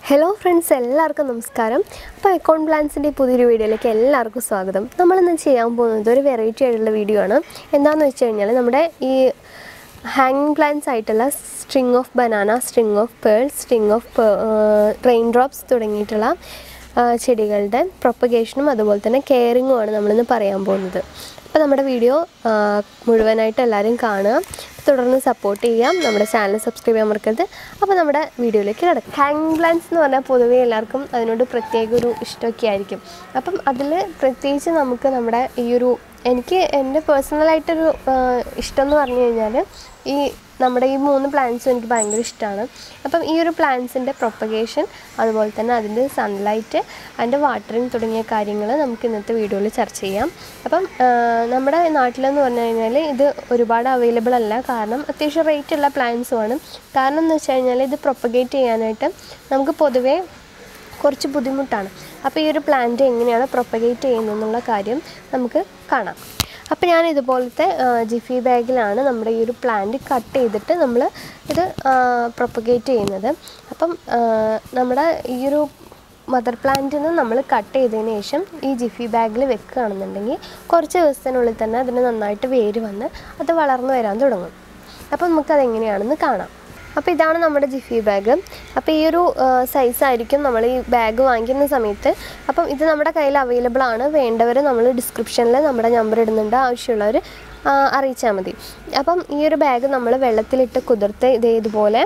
hello friends എല്ലാവർക്കും നമസ്കാരം അപ്പോൾ അക്കൗണ്ട് പ്ലാൻസിൻ്റെ പുതിയൊരു വീഡിയോയിലേക്ക് എല്ലാവർക്കും സ്വാഗതം നമ്മളിന്ന് ചെയ്യാൻ പോകുന്നത് ഒരു വെറൈറ്റി ആയിട്ടുള്ള വീഡിയോ ആണ് എന്താണെന്ന് വെച്ച് കഴിഞ്ഞാൽ നമ്മുടെ ഈ ഹാങ്ങിങ് പ്ലാന്റ്സ് ആയിട്ടുള്ള string of banana string of pearl string of rain drops തുടങ്ങിയിട്ടുള്ള ആ, ചെടികളുടെ പ്രൊപ്പഗേഷനും അതുപോലെ തന്നെ കെയറിങ്ങുമാണ് നമ്മളിന്ന് പറയാൻ പോകുന്നത് അപ്പോൾ നമ്മുടെ വീഡിയോ ആ, മുഴുവനായിട്ട് എല്ലാവരും കാണുക തുടർന്ന് സപ്പോർട്ട് ചെയ്യാം നമ്മുടെ ചാനൽ സബ്സ്ക്രൈബ് ചെയ്യാൻ മറക്കരുത് അപ്പോൾ നമ്മുടെ വീഡിയോയിലേക്ക് കിടക്കാം ഹാങ്ങിങ് പ്ലാന്റ്സ് എന്ന് പറഞ്ഞാൽ പൊതുവേ എല്ലാവർക്കും അതിനോട് പ്രത്യേക ഒരു ഇഷ്ടമൊക്കെ ആയിരിക്കും അപ്പം അതിൽ പ്രത്യേകിച്ച് നമുക്ക് നമ്മുടെ ഈ ഒരു എനിക്ക് എൻ്റെ പേഴ്സണലായിട്ടൊരു ആ, ഇഷ്ടം എന്ന് പറഞ്ഞു കഴിഞ്ഞാൽ ഈ നമ്മുടെ ഈ മൂന്ന് പ്ലാന്റ്സും എനിക്ക് ഭയങ്കര ഇഷ്ടമാണ് അപ്പം ഈ ഒരു പ്ലാന്റ്സിൻ്റെ പ്രൊപ്പഗേഷൻ അതുപോലെ തന്നെ അതിൻ്റെ സൺലൈറ്റ് അതിൻ്റെ വാട്ടറിങ് തുടങ്ങിയ കാര്യങ്ങൾ നമുക്ക് ഇന്നത്തെ വീഡിയോയിൽ ചർച്ച ചെയ്യാം അപ്പം ആ, നമ്മുടെ നാട്ടിലെന്ന് പറഞ്ഞു കഴിഞ്ഞാൽ ഇത് ഒരുപാട് അവൈലബിൾ അല്ല കാരണം അത്യാവശ്യം റേറ്റ് ഉള്ള പ്ലാന്റ്സുമാണ് കാരണം എന്ന് വെച്ച് കഴിഞ്ഞാൽ ഇത് പ്രൊപ്പഗേറ്റ് ചെയ്യാനായിട്ട് നമുക്ക് പൊതുവേ കുറച്ച് ബുദ്ധിമുട്ടാണ് അപ്പോൾ ഈ ഒരു പ്ലാന്റ് എങ്ങനെയാണ് പ്രൊപ്പഗേറ്റ് ചെയ്യുന്നതെന്നുള്ള കാര്യം നമുക്ക് കാണാം അപ്പോൾ ഞാൻ ഇതുപോലത്തെ ആ, ജിഫി ബാഗിലാണ് നമ്മുടെ ഈ ഒരു പ്ലാന്റ് കട്ട് ചെയ്തിട്ട് നമ്മൾ ഇത് പ്രൊപ്പഗേറ്റ് ചെയ്യുന്നത് അപ്പം ആ, നമ്മുടെ ഈ ഒരു മദർ പ്ലാന്റിന് നമ്മൾ കട്ട് ചെയ്തതിന് ശേഷം ഈ ജിഫി ബാഗിൽ വെക്കുകയാണെന്നുണ്ടെങ്കിൽ കുറച്ച് ദിവസത്തിനുള്ളിൽ തന്നെ അതിന് നന്നായിട്ട് വേര് വന്ന് അത് വളർന്നു വരാൻ തുടങ്ങും അപ്പം നമുക്കത് എങ്ങനെയാണെന്ന് കാണാം അപ്പോൾ ഇതാണ് നമ്മുടെ ജിഫി ബാഗ് അപ്പോൾ ഈ ഒരു സൈസ് ആയിരിക്കും നമ്മൾ ഈ ബാഗ് വാങ്ങിക്കുന്ന സമയത്ത് അപ്പം ഇത് നമ്മുടെ കയ്യിൽ അവൈലബിൾ ആണ് വേണ്ടവർ നമ്മൾ ഡിസ്ക്രിപ്ഷനിൽ നമ്മുടെ നമ്പർ ഇടുന്നുണ്ട് ആവശ്യമുള്ളവർ അറിയിച്ചാൽ മതി അപ്പം ഈ ഒരു ബാഗ് നമ്മൾ വെള്ളത്തിലിട്ട് കുതിർത്ത് ഇതേ ഇതുപോലെ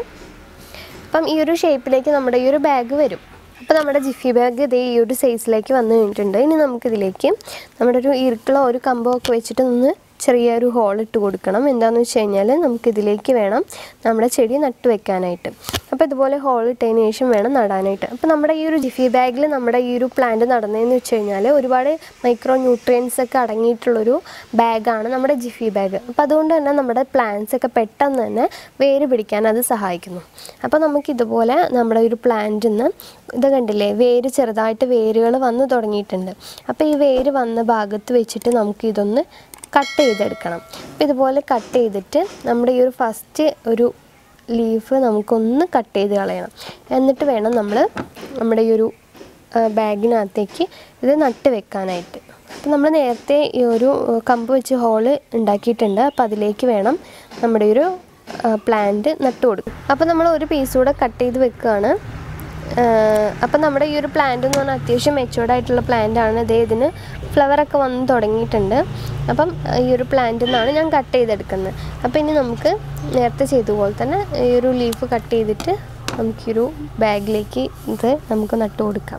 അപ്പം ഈ ഒരു ഷേപ്പിലേക്ക് നമ്മുടെ ഈ ഒരു ബാഗ് വരും അപ്പോൾ നമ്മുടെ ജിഫി ബാഗ് ഇതേ ഈ ഒരു സൈസിലേക്ക് വന്നു കഴിഞ്ഞിട്ടുണ്ട് ഇനി നമുക്കിതിലേക്ക് നമ്മുടെ ഒരു ഈർക്കിളോ ഒരു കമ്പോ ഒക്കെ വെച്ചിട്ട് ഒന്ന് ചെറിയൊരു ഹോൾ ഇട്ട് കൊടുക്കണം എന്താണെന്ന് വെച്ച് കഴിഞ്ഞാൽ നമുക്കിതിലേക്ക് വേണം നമ്മുടെ ചെടി നട്ടു വെക്കാനായിട്ട് അപ്പോൾ ഇതുപോലെ ഹോൾ ഇട്ടതിന് ശേഷം വേണം നടാനായിട്ട് അപ്പോൾ നമ്മുടെ ഈ ഒരു ജിഫി ബാഗിൽ നമ്മുടെ ഈ ഒരു പ്ലാന്റ് നടന്നതെന്ന് വെച്ച് കഴിഞ്ഞാൽ ഒരുപാട് മൈക്രോ ന്യൂട്രിയൻസ് ഒക്കെ അടങ്ങിയിട്ടുള്ളൊരു ബാഗാണ് നമ്മുടെ ജിഫി ബാഗ് അപ്പോൾ അതുകൊണ്ട് തന്നെ നമ്മുടെ പ്ലാന്റ്സ് ഒക്കെ പെട്ടെന്ന് തന്നെ വേര് പിടിക്കാൻ അത് സഹായിക്കുന്നു അപ്പോൾ നമുക്ക് ഇതുപോലെ നമ്മുടെ ഒരു പ്ലാന്റിൽ നിന്ന് ഇത് കണ്ടില്ലേ വേര് ചെറുതായിട്ട് വേരുകൾ വന്ന് തുടങ്ങിയിട്ടുണ്ട് അപ്പോൾ ഈ വേര് വന്ന ഭാഗത്ത് വെച്ചിട്ട് നമുക്ക് ഇതൊന്ന് കട്ട് ചെയ്തെടുക്കണം അപ്പോൾ ഇതുപോലെ കട്ട് ചെയ്തിട്ട് നമ്മുടെ ഈ ഒരു ഫസ്റ്റ് ഒരു ലീഫ് നമുക്കൊന്ന് കട്ട് ചെയ്ത് കളയണം എന്നിട്ട് വേണം നമ്മൾ നമ്മുടെ ഈ ഒരു ആ, ബാഗിനകത്തേക്ക് ഇത് നട്ട് വെക്കാനായിട്ട് അപ്പോൾ നമ്മൾ നേരത്തെ ഈ ഒരു ആ, കമ്പ് വെച്ച് ഹോള് ഉണ്ടാക്കിയിട്ടുണ്ട് അപ്പോൾ അതിലേക്ക് വേണം നമ്മുടെ ഈ ഒരു പ്ലാന്റ് നട്ട് കൊടുക്കും അപ്പോൾ നമ്മൾ ഒരു പീസ് കൂടെ കട്ട് ചെയ്ത് വെക്കുകയാണ് അപ്പം നമ്മുടെ ഈ ഒരു പ്ലാന്റ് എന്ന് പറഞ്ഞാൽ അത്യാവശ്യം മെച്ചുവേർഡ് ആയിട്ടുള്ള പ്ലാന്റ് ആണ് ഇതേ ഇതിന് ഫ്ലവറൊക്കെ വന്ന് തുടങ്ങിയിട്ടുണ്ട് അപ്പം ഈ ഒരു പ്ലാന്റിൽ നിന്നാണ് ഞാൻ കട്ട് ചെയ്തെടുക്കുന്നത് അപ്പം ഇനി നമുക്ക് നേരത്തെ ചെയ്ത പോലെ തന്നെ ഈ ഒരു ലീഫ് കട്ട് ചെയ്തിട്ട് നമുക്കൊരു ബാഗിലേക്ക് ഇത് നമുക്ക് നട്ട് കൊടുക്കാം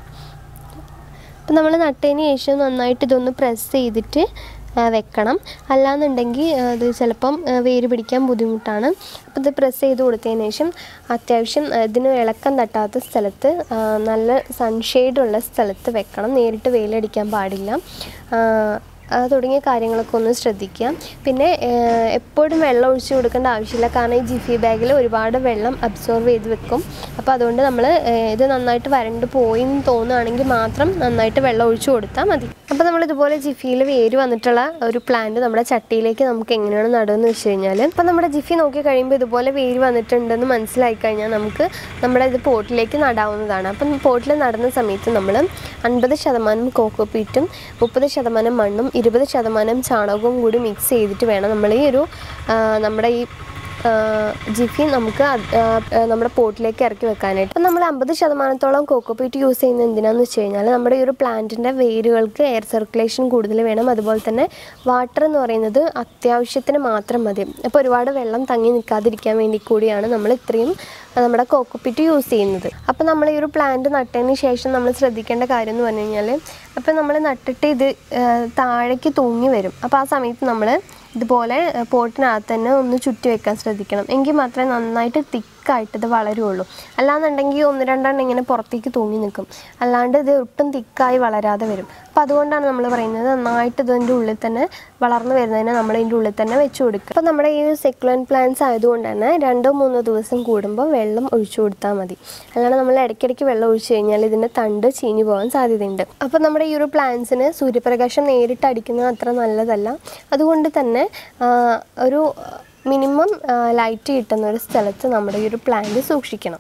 അപ്പം നമ്മൾ നട്ടതിന് ശേഷം നന്നായിട്ട് ഇതൊന്ന് പ്രസ് ചെയ്തിട്ട് ആ, വെക്കണം അല്ലാന്നുണ്ടെങ്കിൽ ആ, അത് ചിലപ്പം ആ, വേര് പിടിക്കാൻ ബുദ്ധിമുട്ടാണ് അപ്പോൾ ഇത് പ്രസ് ചെയ്ത് കൊടുത്തതിന് ശേഷം അത്യാവശ്യം ആ, ഇതിന് ഇളക്കം തട്ടാത്ത സ്ഥലത്ത് ആ, നല്ല സൺഷെയ്ഡ് ഉള്ള സ്ഥലത്ത് വെക്കണം നേരിട്ട് വെയിലടിക്കാൻ പാടില്ല ആ, ആ, തുടങ്ങിയ കാര്യങ്ങളൊക്കെ ഒന്ന് ശ്രദ്ധിക്കുക പിന്നെ ഏഹ്, എപ്പോഴും വെള്ളം ഒഴിച്ചു കൊടുക്കേണ്ട ആവശ്യമില്ല കാരണം ഈ ജിഫി ബാഗിൽ ഒരുപാട് വെള്ളം അബ്സോർവ് ചെയ്ത് വെക്കും അപ്പോൾ അതുകൊണ്ട് നമ്മൾ ഇത് നന്നായിട്ട് വരണ്ട് പോയി എന്ന് തോന്നുകയാണെങ്കിൽ മാത്രം നന്നായിട്ട് വെള്ളം ഒഴിച്ചു കൊടുത്താൽ മതി അപ്പോൾ നമ്മൾ ഇതുപോലെ ജിഫിയിൽ വേര് വന്നിട്ടുള്ള ഒരു പ്ലാന്റ് നമ്മുടെ ചട്ടിയിലേക്ക് നമുക്ക് എങ്ങനെയാണ് നടുമെന്ന് വെച്ച് കഴിഞ്ഞാൽ അപ്പോൾ നമ്മുടെ ജിഫി നോക്കി കഴിയുമ്പോൾ ഇതുപോലെ വേര് വന്നിട്ടുണ്ടെന്ന് മനസ്സിലായി കഴിഞ്ഞാൽ നമുക്ക് നമ്മുടെ ഇത് പോട്ടിലേക്ക് നടാവുന്നതാണ് അപ്പം പോട്ടിൽ നടുന്ന സമയത്ത് നമ്മൾ അൻപത് ശതമാനം കോക്കോപ്പീറ്റും മുപ്പത് ശതമാനം മണ്ണും ഇരുപത് ശതമാനം ചാണകവും കൂടി മിക്സ് ചെയ്തിട്ട് വേണം നമ്മൾ ഈ ഒരു ആ, നമ്മുടെ ഈ ആ, ജിഫി നമുക്ക് അത്, ആ, ആ, നമ്മുടെ പോട്ടിലേക്ക് ഇറക്കി വെക്കാനായിട്ട് അപ്പം നമ്മൾ അമ്പത് ശതമാനത്തോളം കോക്കോപ്പീറ്റ് യൂസ് ചെയ്യുന്നത് എന്തിനാന്ന് വെച്ച് കഴിഞ്ഞാൽ നമ്മുടെ ഈ ഒരു പ്ലാന്റിൻ്റെ വേരുകൾക്ക് എയർ സർക്കുലേഷൻ കൂടുതൽ വേണം അതുപോലെ തന്നെ വാട്ടർ എന്ന് പറയുന്നത് അത്യാവശ്യത്തിന് മാത്രം മതി അപ്പോൾ ഒരുപാട് വെള്ളം തങ്ങി നിൽക്കാതിരിക്കാൻ വേണ്ടി കൂടിയാണ് നമ്മൾ ഇത്രയും ആ, നമ്മുടെ കോക്കോപ്പീറ്റ് യൂസ് ചെയ്യുന്നത് അപ്പോൾ നമ്മൾ ഈ ഒരു പ്ലാന്റ് നട്ടതിന് ശേഷം നമ്മൾ ശ്രദ്ധിക്കേണ്ട കാര്യം എന്ന് പറഞ്ഞു കഴിഞ്ഞാൽ അപ്പോൾ നമ്മൾ നട്ടിട്ട് ഇത് ആ, താഴേക്ക് തൂങ്ങി വരും അപ്പോൾ ആ സമയത്ത് നമ്മൾ ഇതുപോലെ ഏഹ്, പോട്ടിനകത്ത് തന്നെ ഒന്ന് ചുറ്റി വെക്കാൻ ശ്രദ്ധിക്കണം എങ്കിൽ മാത്രമേ നന്നായിട്ട് തിക്കായിട്ട് ഇത് വളരുള്ളൂ അല്ലാന്നുണ്ടെങ്കിൽ ഒന്ന് രണ്ടെണ്ണം ഇങ്ങനെ പുറത്തേക്ക് തൂങ്ങി നിൽക്കും അല്ലാണ്ട് ഇത് ഒട്ടും തിക്കായി വളരാതെ വരും അപ്പോൾ അതുകൊണ്ടാണ് നമ്മൾ പറയുന്നത് നന്നായിട്ട് ഇതിൻ്റെ ഉള്ളിൽ തന്നെ വളർന്നു വരുന്നതിന് നമ്മൾ ഇതിൻ്റെ ഉള്ളിൽ തന്നെ വെച്ച് കൊടുക്കുക അപ്പോൾ നമ്മുടെ ഈ സെക്കുലൻ പ്ലാന്റ്സ് ആയതുകൊണ്ട് തന്നെ രണ്ടോ മൂന്നോ ദിവസം കൂടുമ്പോൾ വെള്ളം ഒഴിച്ചു കൊടുത്താൽ മതി അല്ലാണ്ട് നമ്മൾ ഇടയ്ക്കിടയ്ക്ക് വെള്ളം ഒഴിച്ചു കഴിഞ്ഞാൽ ഇതിൻ്റെ തണ്ട് ചീഞ്ഞു പോകാൻ സാധ്യതയുണ്ട് അപ്പോൾ നമ്മുടെ ഈ ഒരു പ്ലാന്റ്സിന് സൂര്യപ്രകാശം നേരിട്ട് അടിക്കുന്നത് അത്ര നല്ലതല്ല അതുകൊണ്ട് തന്നെ ആ, ഒരു മിനിമം ലൈറ്റ് കിട്ടുന്ന ഒരു സ്ഥലത്ത് നമ്മുടെ ഈ ഒരു പ്ലാന്റ് സൂക്ഷിക്കണം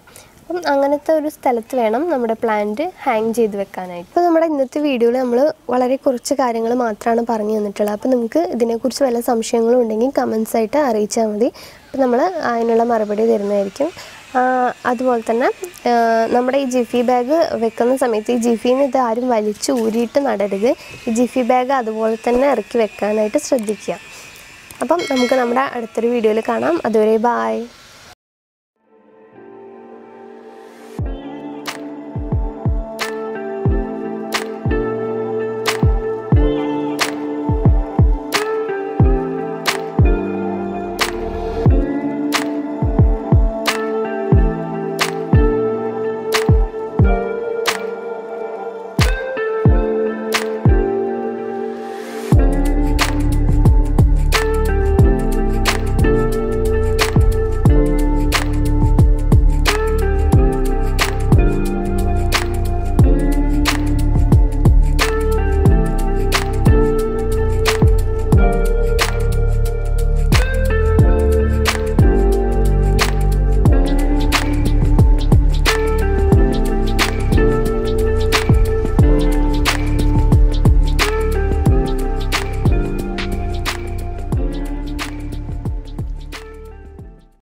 അപ്പം അങ്ങനത്തെ ഒരു സ്ഥലത്ത് വേണം നമ്മുടെ പ്ലാന്റ് ഹാങ് ചെയ്ത് വെക്കാനായിട്ട് ഇപ്പോൾ നമ്മുടെ ഇന്നത്തെ വീഡിയോയിൽ നമ്മൾ വളരെ കുറച്ച് കാര്യങ്ങൾ മാത്രമാണ് പറഞ്ഞു തന്നിട്ടുള്ളത് അപ്പോൾ നിങ്ങൾക്ക് ഇതിനെക്കുറിച്ച് വല്ല സംശയങ്ങളും ഉണ്ടെങ്കിൽ കമൻസ് ആയിട്ട് അറിയിച്ചാൽ മതി അപ്പോൾ നമ്മൾ അതിനുള്ള മറുപടി തരുന്നതായിരിക്കും ആ, അതുപോലെ തന്നെ ആ, നമ്മുടെ ഈ ജിഫി ബാഗ് വെക്കുന്ന സമയത്ത് ഈ ജിഫിന്ന് ഇത് ആരും വലിച്ച് ഊരിയിട്ട് നടരുത് ഈ ജിഫി ബാഗ് അതുപോലെ തന്നെ ഇറക്കി വെക്കാനായിട്ട് ശ്രദ്ധിക്കുക അപ്പം നമുക്ക് നമ്മുടെ അടുത്തൊരു വീഡിയോയിൽ കാണാം അതുവരെ ബായ്